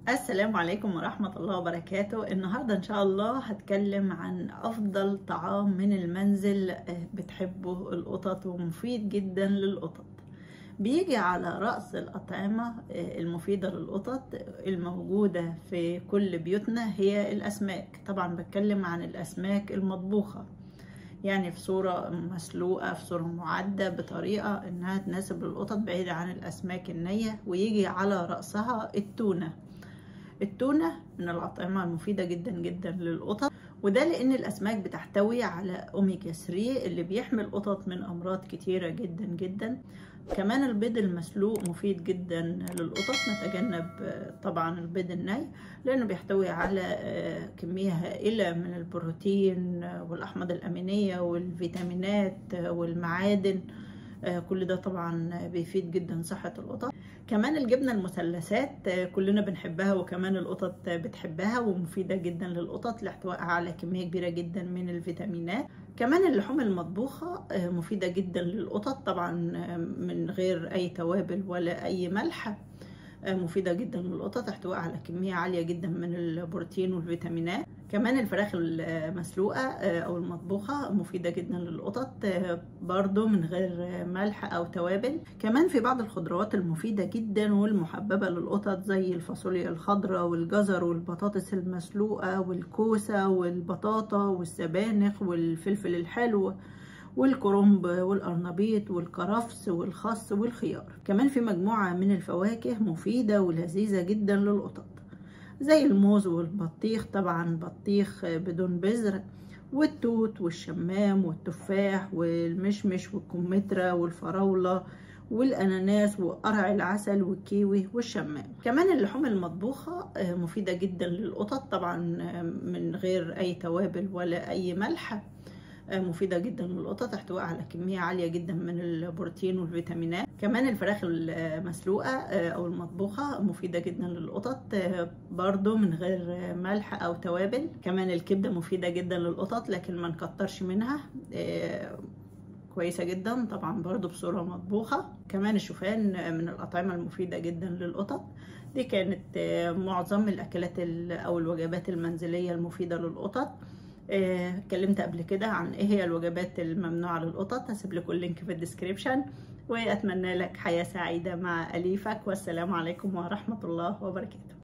السلام عليكم ورحمة الله وبركاته النهاردة إن شاء الله هتكلم عن أفضل طعام من المنزل بتحبه القطط ومفيد جدا للقطط بيجي على رأس الأطعمة المفيدة للقطط الموجودة في كل بيوتنا هي الأسماك طبعا بتكلم عن الأسماك المطبوخة يعني في صورة مسلوقة في صورة معدة بطريقة إنها تناسب القطط بعيدة عن الأسماك النية ويجي على رأسها التونة التونة من الأطعمة المفيدة جدا جدا للقطط وده لأن الأسماك بتحتوي على أوميجا 3 اللي بيحمي القطط من أمراض كتيرة جدا جدا كمان البيض المسلوق مفيد جدا للقطط نتجنب طبعا البيض الني لأنه بيحتوي على كمية هائلة من البروتين والأحماد الأمينية والفيتامينات والمعادن كل ده طبعا بيفيد جدا صحة القطط كمان الجبنة المثلثات كلنا بنحبها وكمان القطط بتحبها ومفيدة جدا للقطط لاحتوائها على كمية كبيرة جدا من الفيتامينات كمان اللحوم المطبوخة مفيدة جدا للقطط طبعا من غير أي توابل ولا أي ملح مفيدة جدا للقطط احتوائها على كمية عالية جدا من البروتين والفيتامينات كمان الفراخ المسلوقة أو المطبوخة مفيدة جدا للقطط برضو من غير ملح أو توابل كمان في بعض الخضروات المفيدة جدا والمحببة للقطط زي الفاصوليا الخضراء والجزر والبطاطس المسلوقة والكوسة والبطاطا والسبانخ والفلفل الحلو والكرنب والقرنبيط والكرفس والخس والخيار كمان في مجموعة من الفواكه مفيدة ولذيذة جدا للقطط زي الموز والبطيخ طبعا بطيخ بدون بذر والتوت والشمام والتفاح والمشمش والكمثرى والفراولة والاناناس وقرع العسل والكيوي والشمام كمان اللحوم المطبوخة مفيدة جدا للقطط طبعا من غير اي توابل ولا اي ملح مفيدة جدا للقطط احتوائها على كمية عالية جدا من البروتين والفيتامينات كمان الفراخ المسلوقة أو المطبوخة مفيدة جدا للقطط برضو من غير ملح أو توابل كمان الكبدة مفيدة جدا للقطط لكن ما نكترش منها كويسة جدا طبعا برضو بصورة مطبوخة كمان الشوفان من الأطعمة المفيدة جدا للقطط دي كانت معظم الأكلات أو الوجبات المنزلية المفيدة للقطط اتكلمت قبل كده عن ايه هي الوجبات الممنوعه للقطط هسيب لكم اللينك في الديسكريبشن واتمنى لك حياه سعيده مع اليفك والسلام عليكم ورحمه الله وبركاته